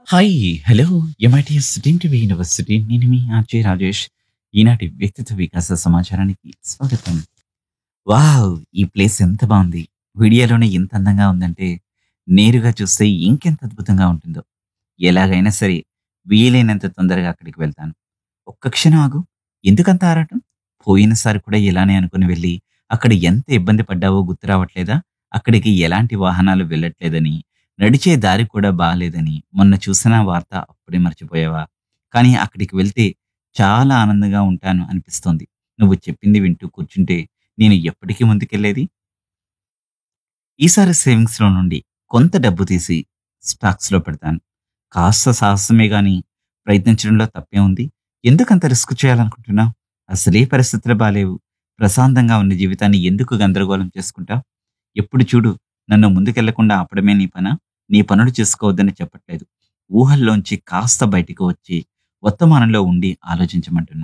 hi hello MITS team TV university నేను మీ RJ Rajesh ఈనాటి వ్యక్తిత్వ వికాస సమాచారానికి స్వాగతం వావ్ ఈ ప్లేస్ ఎంత బాగుంది వీడియోలోనే ఎంత అందంగా ఉందంటే నేరుగా చూస్తే ఇంకెంత అద్భుతంగా ఉంటుందో ఎలాగైనా సరే వీలైనంత తొందరగా అక్కడికి వెళ్తాను ఒక్క క్షణం ఆగు ఎందుకంత ఆరాటం పోయినసారి కూడా ఇలానే అనుకుని వెళ్ళి అక్కడ ఎంత ఇబ్బంది పడ్డావో గుర్తు రావట్లేదా అక్కడికి ఎలాంటి వాహనాలు వెళ్ళట్లేదని నడిచే దారి కూడా బాగాలేదని మొన్న చూసిన వార్త అప్పుడే మర్చిపోయావా కానీ అక్కడికి వెళ్తే చాలా ఆనందంగా ఉంటాను అనిపిస్తోంది నువ్వు చెప్పింది వింటూ కూర్చుంటే నేను ఎప్పటికీ ముందుకెళ్ళేది ఈసారి సేవింగ్స్లో నుండి కొంత డబ్బు తీసి స్టాక్స్లో పెడతాను కాస్త సాహసమే గాని ప్రయత్నించడంలో తప్పే ఉంది ఎందుకంత రిస్క్ చేయాలనుకుంటున్నావు అసలే పరిస్థితులు బాలేవు ప్రశాంతంగా ఉన్న జీవితాన్ని ఎందుకు గందరగోళం చేసుకుంటావు ఎప్పుడు చూడు నన్ను ముందుకెళ్లకుండా ఆపడమే నీ పన నీ పనులు చేసుకోవద్దని చెప్పట్లేదు ఊహల్లోంచి కాస్త బయటికి వచ్చి వర్తమానంలో ఉండి ఆలోచించమంటున్నా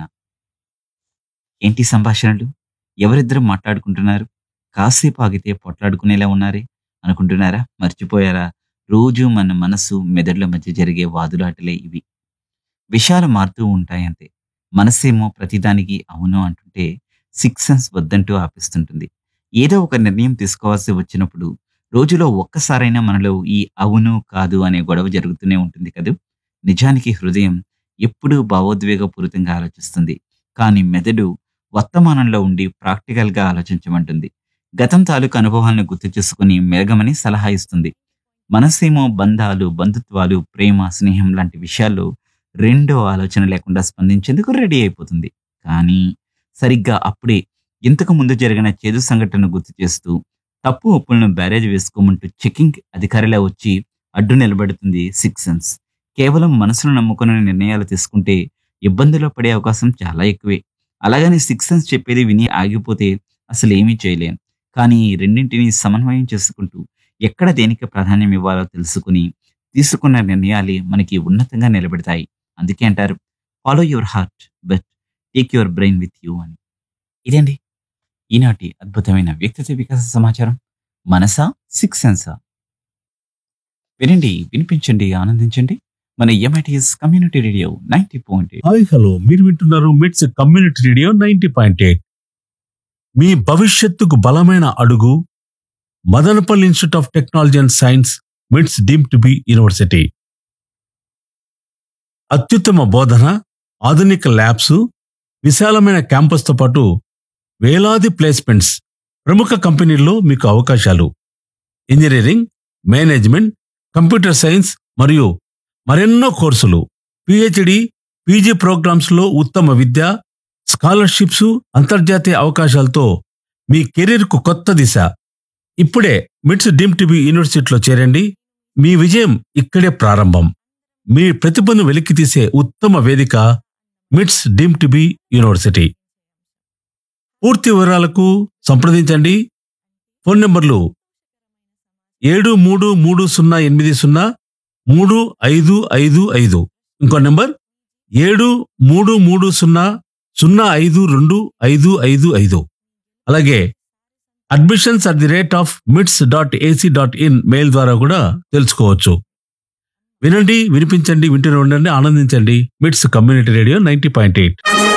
ఏంటి సంభాషణలు ఎవరిద్దరు మాట్లాడుకుంటున్నారు కాసేపు ఆగితే పొట్లాడుకునేలా ఉన్నారే అనుకుంటున్నారా మర్చిపోయారా రోజు మన మనసు మెదడుల మధ్య జరిగే వాదులాటలే ఇవి విషయాలు మారుతూ ఉంటాయంతే మనసేమో ప్రతిదానికి అవును అంటుంటే సిక్స్ సెన్స్ వద్దంటూ ఆపిస్తుంటుంది ఏదో ఒక నిర్ణయం తీసుకోవాల్సి వచ్చినప్పుడు రోజులో ఒక్కసారైనా మనలో ఈ అవును కాదు అనే గొడవ జరుగుతూనే ఉంటుంది కదూ నిజానికి హృదయం ఎప్పుడూ భావోద్వేగపూరితంగా ఆలోచిస్తుంది కానీ మెదడు వర్తమానంలో ఉండి ప్రాక్టికల్గా ఆలోచించమంటుంది గతం తాలూకు అనుభవాలను గుర్తు చేసుకుని మెరగమని సలహా ఇస్తుంది మనసేమో బంధాలు బంధుత్వాలు ప్రేమ స్నేహం లాంటి విషయాల్లో రెండో ఆలోచన లేకుండా స్పందించేందుకు రెడీ అయిపోతుంది కానీ సరిగ్గా అప్పుడే ఇంతకు ముందు జరిగిన చేదు సంఘటనను గుర్తు చేస్తూ తప్పు ఒప్పులను బ్యారేజ్ వేసుకోమంటూ చెకింగ్ అధికారిలా వచ్చి అడ్డు నిలబెడుతుంది సిక్స్ సెన్స్ కేవలం మనసును నమ్ముకుని నిర్ణయాలు తీసుకుంటే ఇబ్బందుల్లో పడే అవకాశం చాలా ఎక్కువే అలాగని సిక్స్ సెన్స్ చెప్పేది విని ఆగిపోతే అసలు ఏమీ చేయలేం కానీ ఈ రెండింటిని సమన్వయం చేసుకుంటూ ఎక్కడ దేనికి ప్రాధాన్యం ఇవ్వాలో తెలుసుకుని తీసుకున్న నిర్ణయాలే మనకి ఉన్నతంగా నిలబెడతాయి అందుకే అంటారు follow your heart but take your brain with you అని ఇదండి ఈనాటి అద్భుతమైన వ్యక్తిత్వ వికాస సమాచారం మనసా సిక్స్ సెన్సా వినండి వినిపించండి ఆనందించండి మన MITS community radio ninety point hi hello మీరు వింటున్నారు MITS community radio ninety point eight మీ భవిష్యత్తుకు బలమైన అడుగు Madanapalle institute of technology and science MITS deem to be university అత్యుత్తమ బోధన ఆధునిక ల్యాబ్స్ విశాలమైన క్యాంపస్తో పాటు వేలాది ప్లేస్మెంట్స్ ప్రముఖ కంపెనీల్లో మీకు అవకాశాలు ఇంజనీరింగ్ మేనేజ్మెంట్ కంప్యూటర్ సైన్స్ మరియు మరెన్నో కోర్సులు పిహెచ్డి పీజీ ప్రోగ్రామ్స్ లో ఉత్తమ విద్య స్కాలర్షిప్స్ అంతర్జాతీయ అవకాశాలతో మీ కెరీర్కు కొత్త దిశ ఇప్పుడే మిట్స్ డీమ్ టీబీ యూనివర్సిటీలో చేరండి మీ విజయం ఇక్కడే ప్రారంభం మీ ప్రతిభను వెలికితీసే ఉత్తమ వేదిక మిట్స్ డీమ్ టీబీ యూనివర్సిటీ పూర్తి వివరాలకు సంప్రదించండి ఫోన్ నంబర్లు ఏడు మూడు మూడు సున్నా ఎనిమిది సున్నా మూడు ఐదు ఐదు ఐదు ఇంకో నెంబర్ ఏడు మూడు మూడు సున్నా సున్నా ఐదు రెండు ఐదు ఐదు ఐదు అలాగే admissions at the rate of MITS dot AC dot in mail ద్వారా కూడా తెలుసుకోవచ్చు వినండి వినిపించండి వింటూనే ఉండండి ఆనందించండి MITS community radio ninety point eight